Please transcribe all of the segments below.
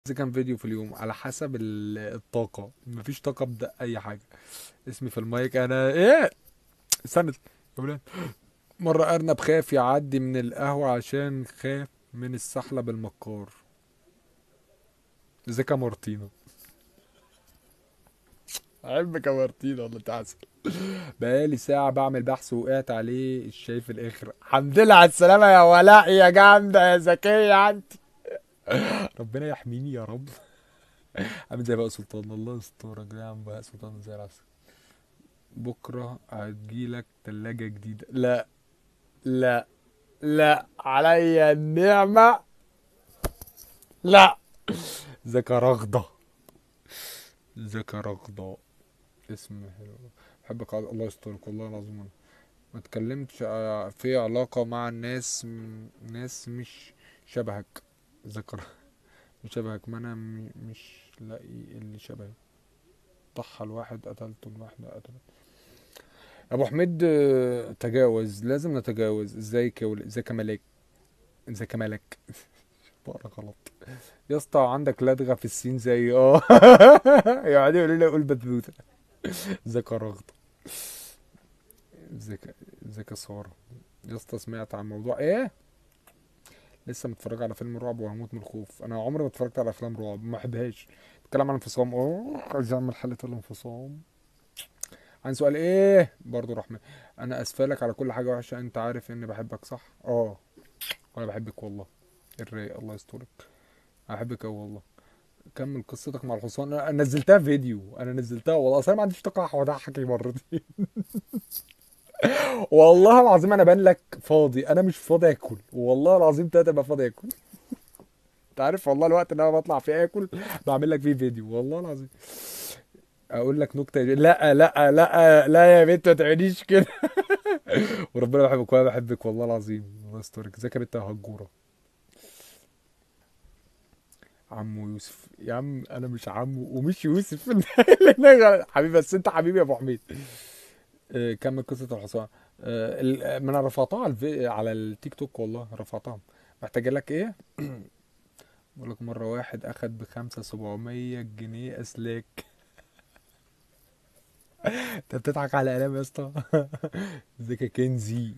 إذا كان فيديو في اليوم على حسب ال- الطاقة مفيش طاقة أبدأ أي حاجة اسمي في المايك أنا إيه استنى يا ولاد مرة أرنب خاف يعدي من القهوة عشان خاف من السحلب المكار ازيك يا مارتينا احبك يا مارتينا والله انت عسل بقالي ساعة بعمل بحث وقعت عليه الشاي في الآخر الحمد لله على السلامة يا ولاء يا جامدة يا ذكية انت ربنا يحميني يا رب عامل زي بقى سلطان الله يسترك يا عم بقى سلطان زي العسل بكرة هتجيلك تلاجة جديدة لا لا لا عليا النعمة لا ذكى رغدة ذكى رغدة اسم حلو بحبك على الله يسترك والله العظيم ما اتكلمتش ع- في علاقة مع الناس م- ناس مش شبهك ذكر مش شبهك ما انا م- مش لاقي اللي شبهي ضحى الواحد قتلته الواحدة قتلت ابو حميد آه، تجاوز لازم نتجاوز ازيك يا ولد ازيك يا ملاك ازيك يا ملك بقرا غلط يا اسطى عندك لدغه في السين زي اه يعني يقولوا لي اقول بثبوته ازيك يا رغد ازيك ازيك يا ساره يا اسطى سمعت عن موضوع ايه لسه متفرج على فيلم رعب وهموت من الخوف انا عمري ما اتفرجت على افلام رعب ما بحبهاش بتكلم عن انفصام اه عايز اعمل حلقه الانفصام عن سؤال ايه برضو رحمة انا اسفلك على كل حاجه وحشه انت عارف اني بحبك صح اه وانا بحبك والله الرايق الله يسترك احبك اوي والله كمل قصتك مع الحصان انا نزلتها فيديو انا نزلتها والله اصلا ما عنديش طاقه اقعد احكي مرتين والله العظيم انا بان لك فاضي انا مش فاضي اكل والله العظيم تلاته ابقى فاضي اكل انت عارف والله الوقت اللي انا بطلع فيه اكل بعمل لك فيه فيديو والله العظيم اقول لك نكته لا لا لا لا يا بنت ما تعمليش كده وربنا بحبك وانا بحبك والله العظيم الله يسترك ازيك يا بنت يا هجوره عمو يوسف يا عم انا مش عمو ومش يوسف حبيبي بس انت حبيبي يا ابو حميد آه، كمل قصه الحصان آه، ال- ما انا رفعتها على الفي... على التيك توك والله رفعتها محتاج لك ايه بقول لك مره واحد اخد بخمسة سبعمية جنيه اسلاك انت بتضحك على كلام يا اسطى ازيك يا كنزي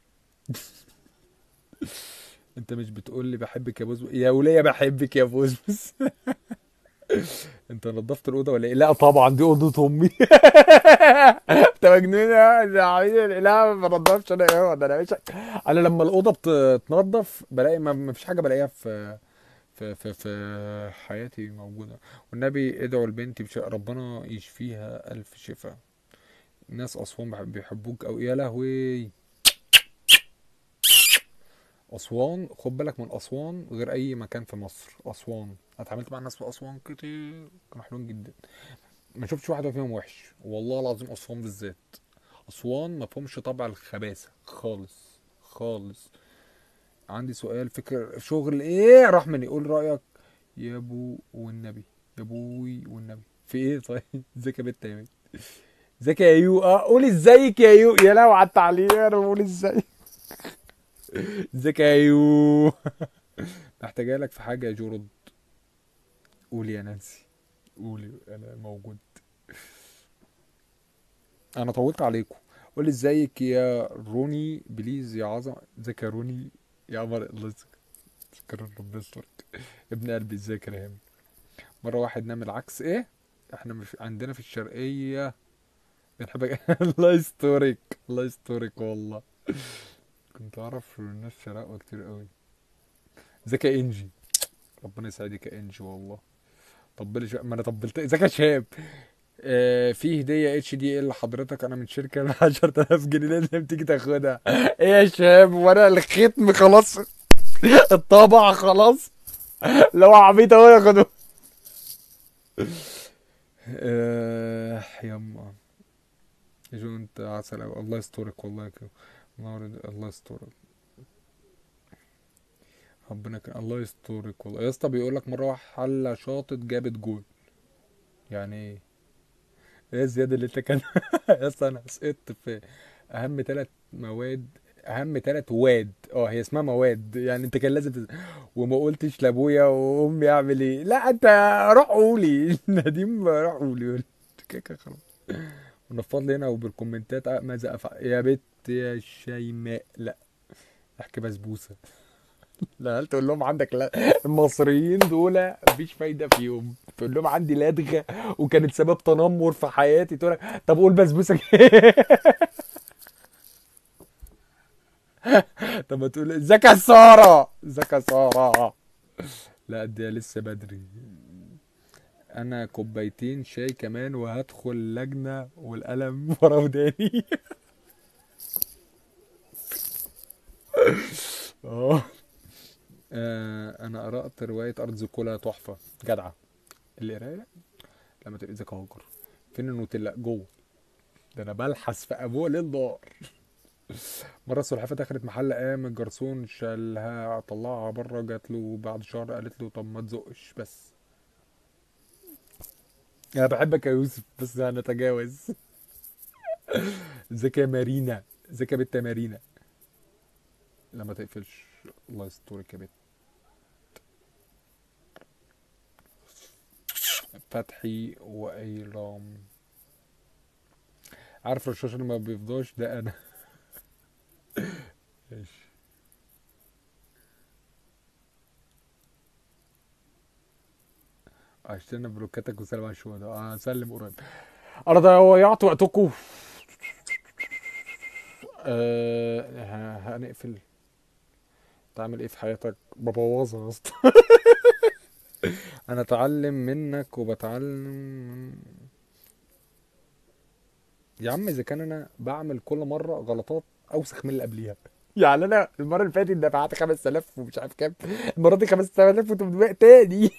انت مش بتقول لي بحبك يا بوزبوس يا ولية بحبك يا بوزبوس انت نظفت الاوضه ولا ايه لا طبعا دي اوضه امي انت مجنون يا حبيبي لا ما بنضفش انا ايه ده انا مش انا لما الاوضه بتتنضف بلاقي ما ما فيش حاجه بلاقيها في في في في حياتي موجوده والنبي ادعوا لبنتي بش... ربنا يشفيها الف شفاء ناس اسوان بح- بيحبوك او يا لهوي اسوان خد بالك من اسوان غير اي مكان في مصر اسوان أنا اتعاملت مع ناس في اسوان كتير كانوا حلوين جدا ما شفتش واحده فيهم وحش والله العظيم اسوان بالذات اسوان ما فيهمش طبع الخباثه خالص خالص عندي سؤال فكر شغل ايه راح مني قول رايك يا ابو والنبي يا ابوي والنبي في ايه طيب ازيك يا بنت يا بنت ازيك يا يو اه قول ازيك يا يو يا لو على التعليق انا بقول ازاي ازيك يا يو محتاجه لك في حاجه يا جورد قولي يا نانسي قولي انا موجود انا طولت عليكم قولي ازيك يا روني بليز يا عظمه ازيك يا روني يا عمر الله يسلمك شكرا ربنا يسترك ابن قلبي ازيك يا ريهام مره واحد نام العكس ايه احنا مش عندنا في الشرقيه بنحبك الله يسترك الله يسترك والله كنت اعرف الناس شرقوة كتير قوي ازيك يا انجي ربنا يسعدك يا انجي والله طبلي شوية ما انا طبلت ازيك يا شهاب آه في هدية اتش دي ال لحضرتك انا من شركة ب 10000 جنيه لازم تيجي تاخدها ايه يا شهاب وانا الختم خلاص الطابع خلاص لو عبيط اهو ياخده آه يما يا جو انت عسل أوي. الله يسترك والله يا كيو. نار الله يسترك ربنا كان الله يسترك والله يا اسطى بيقول لك مره واحد حله شاطت جابت جول يعني ايه ايه الزياده اللي انت كان يا اسطى انا سقطت في اهم ثلاث مواد اهم ثلاث واد اه هي اسمها مواد يعني انت كان لازم تز... وما قلتش لابويا وامي اعمل ايه لا انت روح قولي نديم روح قولي قلت كده كده خلاص ونفض لي هنا وبالكومنتات آه، ماذا افعل يا بت يا شيماء لا احكي بسبوسه لا هل تقول لهم عندك لا المصريين دول مفيش فايده فيهم تقول لهم عندي لدغه وكانت سبب تنمر في حياتي تقول لك طب قول بسبوسه طب ما تقول ازيك يا ساره ازيك يا ساره لا ده لسه بدري انا كوبايتين شاي كمان وهدخل لجنه والقلم ورا وداني اه آه، انا قرات روايه ارض زيكولا تحفه جدعه القرايه لما تبقى ذاك هاجر فين النوتيلا جوه ده انا بلحس في ابوه للنار مره السلحفاه دخلت محل قام الجرسون شالها طلعها بره جات له بعد شهر قالت له طب ما تزقش بس انا بحبك يا يوسف بس هنتجاوز ازيك يا مارينا ازيك يا بت يا مارينا لا ما تقفلش الله يسترك يا بت فتحي وايرام عارف الرشاش اللي ما بيفضاش ده انا ماشي عشان بلوكاتك وسلم على الشهداء اه سلم قريب انا ضيعت وقتكم آه ه- هنقفل تعمل ايه في حياتك ببوظها يا اسطى انا اتعلم منك وبتعلم يا عم اذا كان انا بعمل كل مره غلطات اوسخ من اللي قبليها يعني انا المره اللي فاتت دفعت 5000 ومش عارف كام المره دي 5800 تاني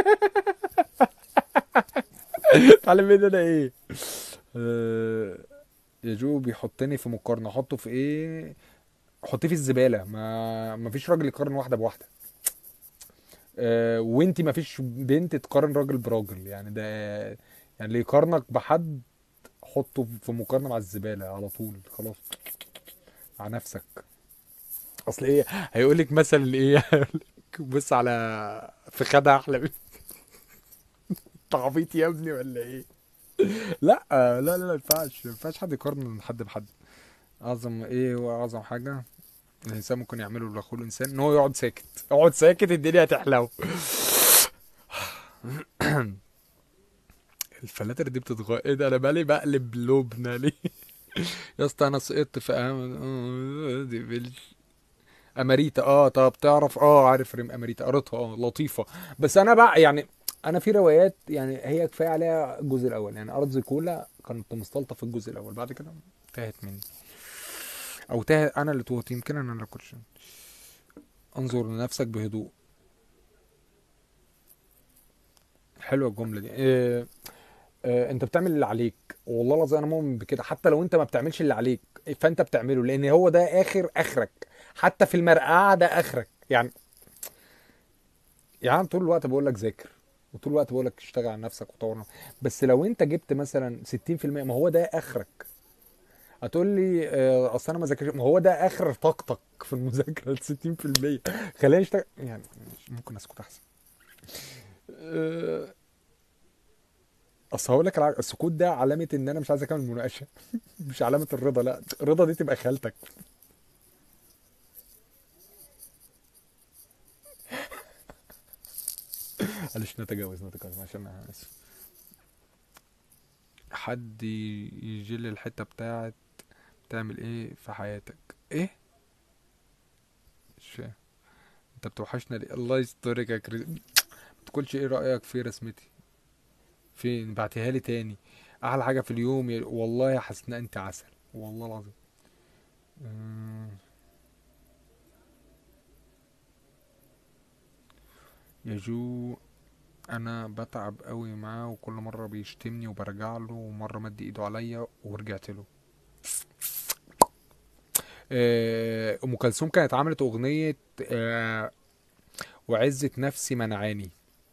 اتعلم مني انا ايه آه، يا جو بيحطني في مقارنه احطه في ايه حطيه في الزباله ما ما فيش راجل يقارن واحده بواحده آه، وانتي ما فيش بنت تقارن راجل براجل يعني ده يعني اللي يقارنك بحد حطه في مقارنه مع الزباله على طول خلاص مع نفسك اصل ايه هيقول لك مثلا ايه هيقول لك بص على في خدها احلى من انت عبيط يا ابني ولا ايه لا لا لا لا ما ينفعش ما ينفعش حد يقارن حد بحد اعظم ايه هو اعظم حاجه الانسان ممكن يعمله لاخوه الانسان ان هو يقعد ساكت اقعد ساكت الدنيا هتحلو الفلاتر دي بتتغير ايه ده انا بالي بقلب لبنى ليه يا اسطى انا سقطت في أهم... آه، دي بال... اماريتا اه طب تعرف اه عارف ريم اماريتا قريتها اه لطيفه بس انا بقى يعني انا في روايات يعني هي كفايه عليها الجزء الاول يعني ارض زيكولا كنت مستلطف في الجزء الاول بعد كده تاهت مني او تاه انا اللي توهت يمكن انا اللي كنتش انظر لنفسك بهدوء حلوه الجمله دي إيه آه، انت بتعمل اللي عليك والله العظيم انا مؤمن بكده حتى لو انت ما بتعملش اللي عليك فانت بتعمله لان هو ده اخر اخرك حتى في المرقعه ده اخرك يعني يعني طول الوقت بقول لك ذاكر وطول الوقت بقول لك اشتغل على نفسك وطور نفسك. بس لو انت جبت مثلا 60% ما هو ده اخرك هتقول لي آه، اصل انا ما ذاكرش ما هو ده اخر طاقتك في المذاكره ال 60% خلينا نشتغل يعني ممكن اسكت احسن آه، اصل هقول لك الع- السكوت ده علامه ان انا مش عايز اكمل المناقشه مش علامه الرضا لا الرضا دي تبقى خالتك معلش نتجاوز نتجاوز عشان انا اسف حد ي- يجي لي الحته بتاعت تعمل ايه في حياتك ايه مش فاهم انت بتوحشنا ليه الله يسترك يا كريم ما تقولش ايه رايك في رسمتي فين بعتيها لي تاني احلى حاجه في اليوم يا... والله يا حسناء انت عسل والله العظيم أمم، يا جو انا بتعب قوي معاه وكل مره بيشتمني وبرجع له ومره مد ايده عليا ورجعت له آه، ام كلثوم كانت عملت اغنيه آه، وعزة نفسي منعاني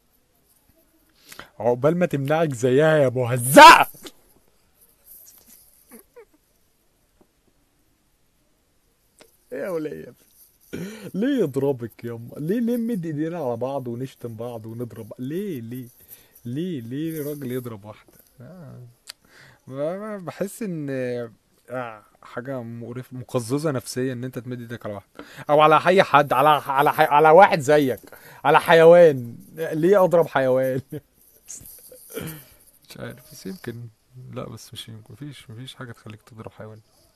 عقبال ما تمنعك زيها يا مهزأة يضربك يما ليه ليه نمد ايدينا على بعض ونشتم بعض ونضرب ليه ليه ليه ليه راجل يضرب واحدة آه. ب- ب- بحس ان آه، حاجة مقرفة مقززة نفسيا ان انت تمد ايدك على واحد او على اي حد على على حي... على واحد زيك على حيوان ليه اضرب حيوان مش عارف بس يمكن لا بس مش يمكن مفيش مفيش حاجة تخليك تضرب حيوان